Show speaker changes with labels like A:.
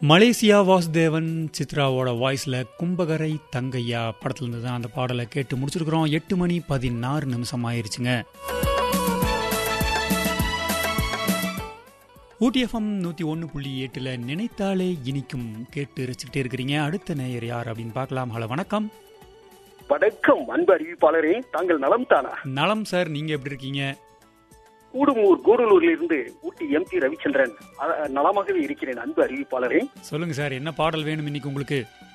A: Malaysia Vasudevan சித்ராவோட வாய்ஸ்ல கும்பகரை தங்கையா படத்துல இருந்து தான் அந்த பாடலை கேட்டு முடிச்சிருக்கிறோம் எட்டு மணி பதினாறு நிமிஷம் ஆயிருச்சுங்க ஊட்டிஎஃப்எம் நூற்றி ஒன்று புள்ளி எட்டில் நினைத்தாலே இனிக்கும் கேட்டு ரசிச்சுக்கிட்டே இருக்கிறீங்க அடுத்த நேயர் யார் அப்படின்னு பார்க்கலாம் ஹலோ வணக்கம்
B: வணக்கம் அன்பு அறிவிப்பாளரே தாங்கள் நலம் தானா
A: நலம் சார் நீங்க எப்படி இருக்கீங்க
B: கூடுமூர் கூடலூரில் இருந்து ஊட்டி எம் டி ரவிச்சந்திரன் அ- நலமாகவே இருக்கிறேன் அன்பு அறிவிப்பாளரே
A: சொல்லுங்க சார் என்ன பாடல் வேணும் இன்னைக்கு உங்களுக்கு